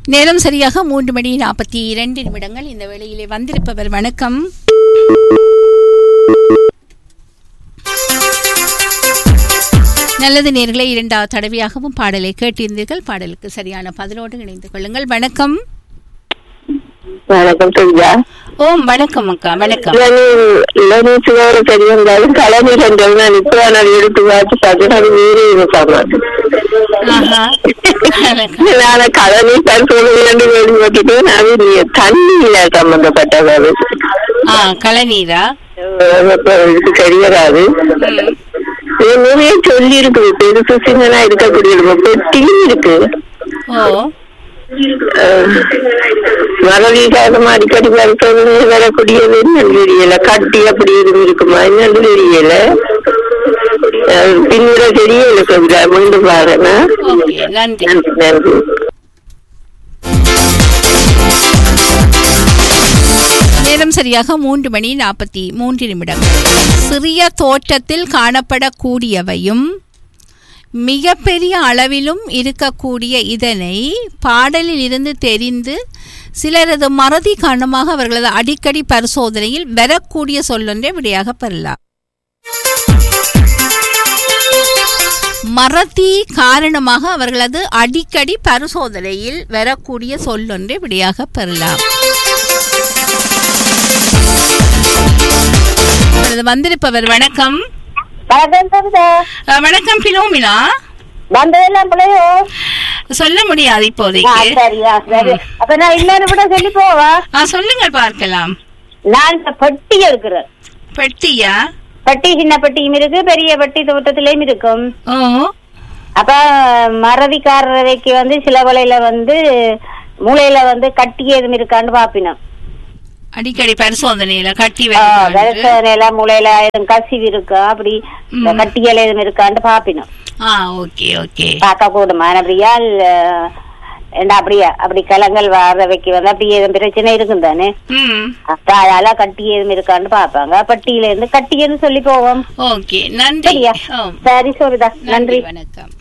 நேரம் சரியாக மூன்று மணி நாற்பத்தி இரண்டு நிமிடங்கள் இந்த வேளையிலே வந்திருப்பவர் வணக்கம் நல்லது நேர்களை இரண்டாவது தடவையாகவும் பாடலை கேட்டிருந்தீர்கள் பாடலுக்கு சரியான பதிலோடு இணைந்து கொள்ளுங்கள் வணக்கம் வணக்கம் சொல்லியா ஓம் வணக்கம் அக்கா வணக்கம் லனிச்சுவார பெரியவங்களும் கலனில் நான் இப்போ நான் எடுத்து பார்த்து பார்த்து அது வேறு சாப்பிடாது ஆஹா. நான் கலனி பரிசோதனை ரெண்டு வெளிப்பட்டுட்டு அது நீ தண்ணியில சம்பந்தப்பட்டது அது ஆ கலநீரா அப்ப இதுக்கு தெரியாது ம். இது நிறைய சொல்லி இருக்குது பெருசு சின்னனா இருக்கக்கூடிய பெட்டியும் இருக்கு ஓ மரவீகாரம் அடிக்கடி பரிசோதனை வரக்கூடியது என்னன்னு தெரியல கட்டி அப்படி எதுவும் இருக்குமா என்னன்னு தெரியல அஹ் பின்னிட தெரியல கவிதா மீண்டும் பாருங்க ஓகே நன்றி நன்றி நன்றி நேரம் சரியாக மூன்று மணி நாற்பத்தி மூன்று நிமிடங்கள் சிறிய தோற்றத்தில் காணப்படக்கூடியவையும் மிகப்பெரிய அளவிலும் இருக்கக்கூடிய இதனை பாடலில் இருந்து தெரிந்து சிலரது மறதி காரணமாக அவர்களது அடிக்கடி பரிசோதனையில் வரக்கூடிய சொல்லொன்றை விடையாக பெறலாம் மறதி காரணமாக அவர்களது அடிக்கடி பரிசோதனையில் வரக்கூடிய சொல்லொன்றை விடையாக பெறலாம் இப்பொழுது வந்திருப்பவர் வணக்கம் வணக்கம் சரிதா அஹ், வணக்கம் பிலோமினா வந்ததெல்லாம் பிள்ளையோ சொல்ல முடியாது ஆ, இப்போதைக்கு சரியா சரி அப்ப நான் இன்னொரு விட சொல்லி போவா ஆ, சொல்லுங்கள் பார்க்கலாம் நான் இந்த பெட்டி எடுக்கிறேன் பெட்டியா பெட்டி சின்ன பெட்டியும் இருக்கு பெரிய பெட்டி தோட்டத்திலயும் இருக்கும் ஓ அப்ப மறதிக்காரரைக்கு வந்து சில வலையில வந்து மூளையில வந்து கட்டி எதுவும் இருக்கான்னு பாப்பினோம் அடிக்கடி பரிசோதனையில கட்டி விவசாயில மூளையில எதுவும் கசிவு இருக்கா அப்படி இந்த ம். கட்டியல் எதுவும் இருக்கான்னு பாப்பினோம் ஆ ஓகே ஓகே பார்க்க கூடுமா அப்படியா என்ன அப்படியா அப்படி கலங்கள் வர்றவைக்கு வந்து அப்படி எதுவும் பிரச்சனை இருக்கும் தானே ம் அப்ப அதால கட்டி எதுவும் இருக்கான்னு பாப்பாங்க பட்டியில இருந்து கட்டின்னு சொல்லி போவோம் ஓகே நன்றி சரியா ஓ சரி சொல்லுதா நன்றி நன்றி வணக்கம்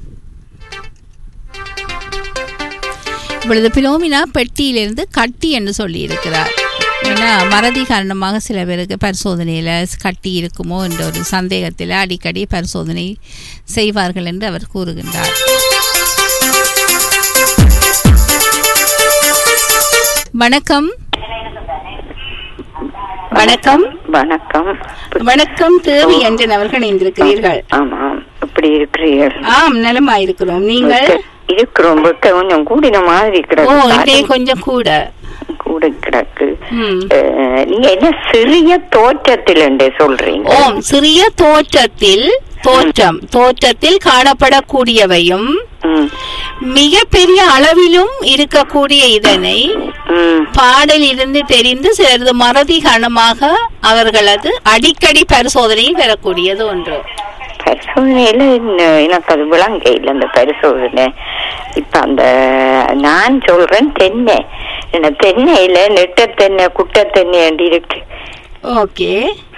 இப்பொழுது பிலோமினா பெட்டியிலிருந்து கட்டி என்று சொல்லி இருக்கிறார் ஏன்னா மறதி காரணமாக சில பேருக்கு பரிசோதனையில் கட்டி இருக்குமோ என்ற ஒரு சந்தேகத்தில் அடிக்கடி பரிசோதனை செய்வார்கள் என்று அவர் கூறுகின்றார் வணக்கம் வணக்கம் வணக்கம் வணக்கம் தேவி என்று அவர்கள் இணைந்திருக்கிறீர்கள் ஆமாம் இப்படி இருக்கிறீர்கள் ஆம் நலமாயிருக்கிறோம் நீங்கள் இருக்கிறோம் வெக்க கொஞ்சம் கூடின மாதிரி ஓ கிடக்கு இதே கொஞ்சம் கூட கூட கிடக்கு ம். அஹ், நீங்க என்ன சிறிய தோற்றத்தில் என்று சொல்றீங்க ஓம் சிறிய தோற்றத்தில் தோற்றம் தோற்றத்தில் காணப்படக்கூடியவையும் ம், மிக பெரிய அளவிலும் இருக்கக்கூடிய இதனை ம். பாடலில் இருந்து தெரிந்து சிலரது மறதி காரணமாக அவர்களது அடிக்கடி பரிசோதனையில் பெறக்கூடியது ஒன்று பரிசோதனையில இன்னும் எனக்கு அது விளங்க இல்லை அந்த பரிசோதனை இப்ப அந்த நான் சொல்றேன் தென்னை என்ன தென்னையில நெட்ட தென்னை குட்டை தென்னை அப்படி இருக்கு ஓகே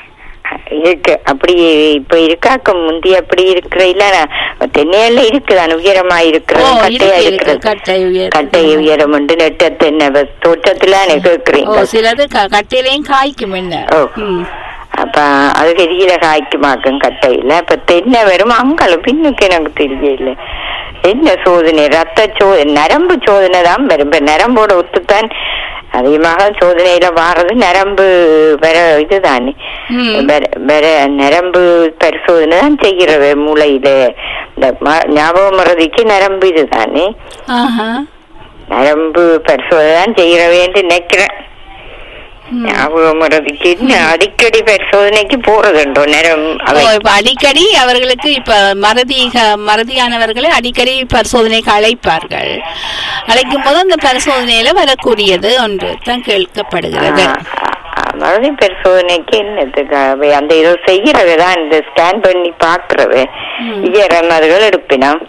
இருக்கு அப்படி இப்ப இருக்காக்க முந்தி அப்படி இருக்கிற இல்ல தென்னையில இருக்குது உயரமா ஓ இருக்கிறது கட்டையா இருக்கு இருக்கு இருக்கிறது கட்டை உயர் கட்டை உயரம் உண்டு நெட்ட தென்னை வ- தோட்டத்துல ஓ கேக்குறீங்க சிலது க- கட்டையிலையும் காய்க்கும் என்ன ஓ. ம். அப்ப அது வெளியில காய்க்குமாக்கும் கட்டையில அப்ப தென்னை வரும் அங்கால பின்னுக்கு எனக்கு தெரியல என்ன சோதனை ரத்த சோதனை நரம்பு சோதனை தான் வரும் இப்ப நரம்போட ஒத்துத்தான் அதிகமாக சோதனையில வாரது நரம்பு வர இதுதானே ம். வர- வர நரம்பு பரிசோதனை தான் செய்கிறது மூளையில இந்த ம- ஞாபக மறதிக்கு நரம்பு இதுதானே ஆஹா நரம்பு பரிசோதனை தான் செய்கிறவேன்னு நினைக்கிறேன் ம். ஞாபக மறதிக்கு இன்னும் அடிக்கடி பரிசோதனைக்கு போறதுண்டோ நேரம் ஓ, அவை இப்ப அடிக்கடி அவர்களுக்கு இப்ப மறதி மறதியானவர்களை அடிக்கடி பரிசோதனைக்கு அழைப்பார்கள் அழைக்கும் போது அந்த பரிசோதனையில வரக்கூடியது ஒன்று தான் கேட்கப்படுகிறது ஆ, ஆ, மறதி பரிசோதனைக்கு என்னத்துக்கு அவை அந்த இதோ செய்யறவை தான் இந்த ஸ்கேன் பண்ணி பாக்குறவை ம். ஈரமதுகள் எடுப்பினோம்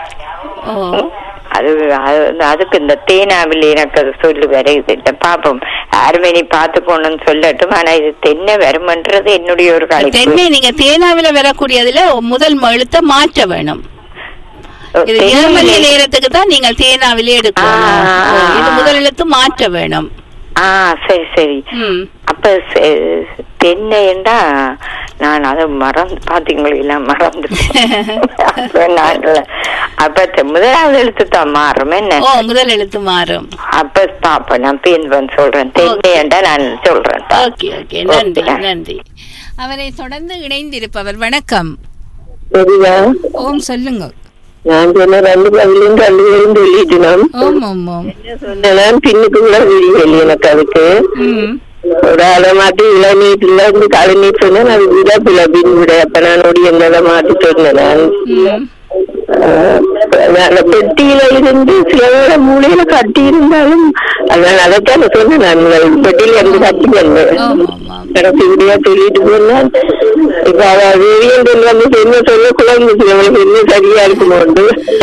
ஓ அது அது- அதுக்கு இந்த தேனாவில் எனக்கு அது சொல்லு வரையுது இந்த பாப்போம் யாருமே நீ பாத்துக்கோணும்னு சொல்லட்டும் ஆனா இது தென்னை வருமன்றது என்னுடைய ஒரு கணிப்பு தென்னை நீங்க தேனாவில வரக்கூடியதுல முதல் எழுத்த மாற்ற வேணும் இது தென்னையில- ஏழு மணி நேரத்துக்கு தான் நீங்கள் தேனாவிலே எடுக்கணும் ஆ. ஓ, இது முதல் எழுத்து மாற்ற வேணும் ஆ சரி சரி ம் அப்ப செ- தென்னைண்டா நான் அதை மறந்து பாத்தீங்களா எல்லாம் மறந்து அப்ப நான் இல்ல. அப்ப தெ- முதலாவது எழுத்து தான் மாறும் என்ன ஓ முதல் எழுத்து மாறும் அப்ப பாப்ப நான் பேன் வந்து சொல்றேன் தென்னைண்டா நான் சொல்றேன் பா. ஓகே ஓகே நன்றி ஓகே. நன்றி அவரை தொடர்ந்து இணைந்திருப்பவர் வணக்கம் சரியா ஓம் சொல்லுங்க நான் சொன்ன ரெண்டு பதிலும் ரெண்டு பேரும் சொல்லிட்டு நான் ஓம் ஓம் ஓம் சொன்னேன் பின்னுக்கு கூட தெரியல எனக்கு அதுக்கு ம் ஒரு அதை மாட்டி இளநீட்டில் இருந்து கழுநீர் சொன்னேன் அது விடப்பில பின் விட அப்ப நான் ஒடியங்களை மாட்டி சொன்னேன் நான் ம் ஆஹ் அந்த பெட்டியில இருந்து சில வேளை மூலையில கட்டி இருந்தாலும் அதான் அதைத்தான் சொன்னேன் நான் உங்கள் பெட்டியில இருந்து கட்டி வந்தேன் ஆமாம் ஆமாம் கடைசி இப்படியா சொல்லிட்டு போனான் இப்ப அவ வேரியன் வந்து என்ன சொல்ல குழந்தைக்கு நம்மளுக்கு என்ன சரியா இருக்குமோண்டு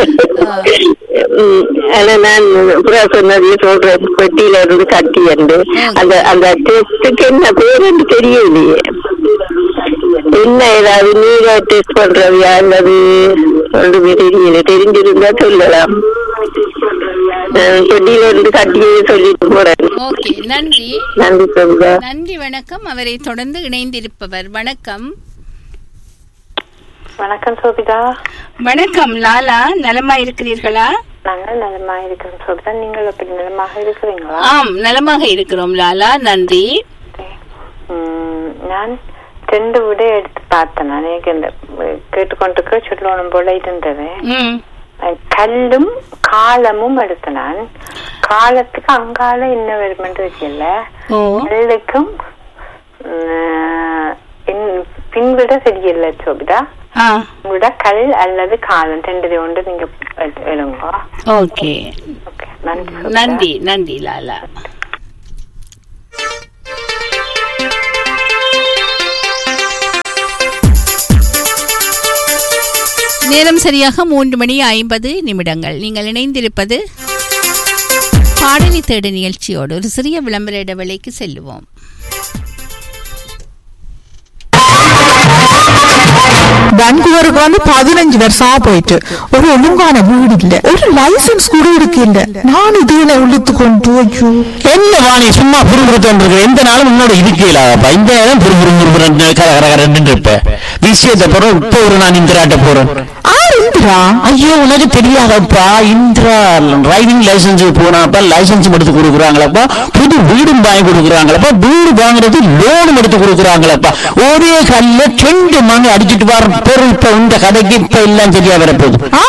உம், ஆனா நான் புறா சொன்னதையே சொல்றேன் பெட்டியில இருந்து கட்டி வந்து அந்த அந்த டெஸ்டுக்கு என்ன பேருன்னு தெரியலையே என்ன ஏதாவது நீங்க டெஸ்ட் பண்றதையா அல்லது ஒன்றுமே தெரியல தெரிஞ்சிருந்தா சொல்லலாம் நான் பெட்டியில இருந்து கட்டியே சொல்லிட்டு போறேன் ஓகே நன்றி நன்றி பிரபுதா நன்றி வணக்கம் அவரை தொடர்ந்து இணைந்திருப்பவர் வணக்கம் வணக்கம் சோபிதா வணக்கம் லாலா நலமா இருக்கிறீர்களா நாங்கள் நலமா இருக்கிறோம் சோபிதா நீங்கள் எப்படி நலமாக இருக்கிறீங்களா ஆம் நலமாக இருக்கிறோம் லாலா நன்றி உம், நான் ரெண்டு விட எடுத்து பார்த்தேன் நான் எனக்கு இந்த கேட்டுக்கொண்டிருக்க சொல்லணும் போல இருந்தது ம் அஹ், கல்லும் காலமும் எடுத்து நான் காலத்துக்கு அங்கால என்ன வருமென்று தெரியல ஓ கல்லுக்கும் உம், பின்- பின்விட தெரியல சோபிதா ஆ உங்களோட கல் அல்லது காலம் ரெண்டு ஒன்று நீங்க எடு- எடுங்க ஓகே ஓகே நன்றி சோபிதா. நன்றி நன்றி லாலா நேரம் சரியாக மூன்று மணி ஐம்பது நிமிடங்கள் நீங்கள் இணைந்திருப்பது பாடலி தேடு நிகழ்ச்சியோடு ஒரு சிறிய விளம்பர இடைவெளிக்கு செல்லுவோம் பெங்களூருக்கு வந்து பதினஞ்சு வருஷமா போயிட்டு ஒரு ஒழுங்கான வீடு இல்ல ஒரு லைசன்ஸ் கூட இருக்கு இல்ல நான் இதுல இழுத்து கொண்டு ஐயோ என்ன வாணி சும்மா புரிஞ்சுட்டு இருக்க எந்த நாளும் முன்னோட இருக்கலாப்பா இந்த நேரம் புரு புரு புரு புரு கர கர கரன்னு இருப்ப விஷயத்தை போறோம் இப்போ ஒரு நான் இந்திராட்ட போறேன் ஆர் இந்திரா ஐயோ உனக்கு தெரியாதப்பா இந்திரா டிரைவிங் லைசன்ஸ் போனாப்பா லைசன்ஸ் எடுத்து கொடுக்குறாங்களப்பா புது வீடும் வாங்கி கொடுக்குறாங்களப்பா வீடு வாங்குறது லோனும் எடுத்து கொடுக்குறாங்களப்பா ஒரே கல்ல ரெண்டு மணி அடிச்சிட்டு வர பொருள் இப்ப இந்த கடைக்கு இப்ப எல்லாம் சரியா வரப்போகுது ஆ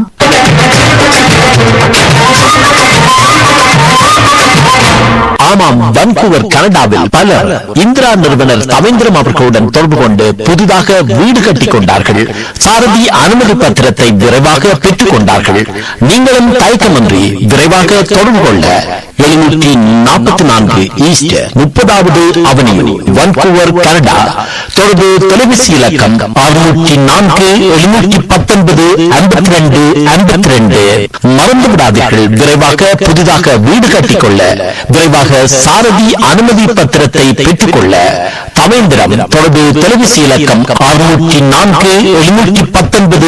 ஆமாம் வன்கூவர் கனடாவில் பலர் இந்திரா நிறுவனர் தவேந்திரம் அவர்களுடன் தொடர்பு கொண்டு புதிதாக வீடு கட்டிக் கொண்டார்கள் சாரதி அனுமதி பத்திரத்தை விரைவாக பெற்றுக் கொண்டார்கள் நீங்களும் தயக்கமின்றி விரைவாக தொடர்பு கொள்ள எழுநூற்றி நாற்பத்தி நான்கு ஈஸ்ட் முப்பதாவது அவனியூ வன்கூவர் கனடா தொடர்பு தொலைபேசி இலக்கம் அறுநூற்றி நான்கு எழுநூற்றி பத்தொன்பது ஐம்பத்தி ரெண்டு ஐம்பத்தி ரெண்டு மறந்து விடாதீர்கள் விரைவாக புதிதாக வீடு கட்டிக்கொள்ள விரைவாக சாரதி அனுமதி பத்திரத்தை பெற்றுக்கொள்ள தவேந்திரம் தொடர்பு தொலைபேசி இலக்கம் அறுநூற்றி நான்கு எழுநூற்றி பத்தொன்பது